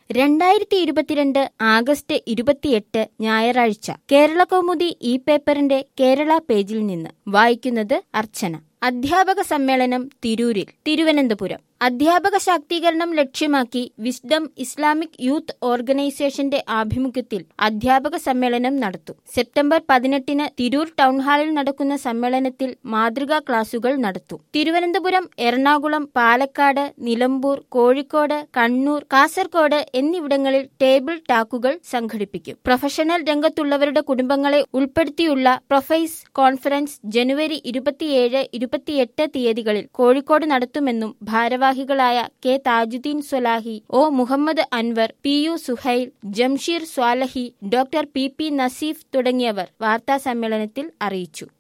രണ്ടായിരത്തി ഇരുപത്തിരണ്ട് ആഗസ്റ്റ് ഇരുപത്തിയെട്ട് ഞായറാഴ്ച കേരള കൗമുദി ഈ പേപ്പറിന്റെ കേരള പേജിൽ നിന്ന് വായിക്കുന്നത് അർച്ചന അധ്യാപക സമ്മേളനം തിരൂരിൽ തിരുവനന്തപുരം അധ്യാപക ശാക്തീകരണം ലക്ഷ്യമാക്കി വിസ്ഡം ഇസ്ലാമിക് യൂത്ത് ഓർഗനൈസേഷന്റെ ആഭിമുഖ്യത്തിൽ അധ്യാപക സമ്മേളനം നടത്തും സെപ്റ്റംബർ പതിനെട്ടിന് തിരൂർ ടൗൺഹാളിൽ നടക്കുന്ന സമ്മേളനത്തിൽ മാതൃകാ ക്ലാസുകൾ നടത്തും തിരുവനന്തപുരം എറണാകുളം പാലക്കാട് നിലമ്പൂർ കോഴിക്കോട് കണ്ണൂർ കാസർകോട് എന്നിവിടങ്ങളിൽ ടേബിൾ ടാക്കുകൾ സംഘടിപ്പിക്കും പ്രൊഫഷണൽ രംഗത്തുള്ളവരുടെ കുടുംബങ്ങളെ ഉൾപ്പെടുത്തിയുള്ള പ്രൊഫൈസ് കോൺഫറൻസ് ജനുവരി ഇരുപത്തിയേഴ് ഇരുപത്തിയെട്ട് തീയതികളിൽ കോഴിക്കോട് നടത്തുമെന്നും ഭാരവാഹികളായ K Thajudheen Swalahi O Muhammad Anwar P U Suhail Jamsheer Swalahi doctor P P Naseef തുടങ്ങിയവർ വാർത്താസമ്മേളനത്തിൽ അറിയിച്ചു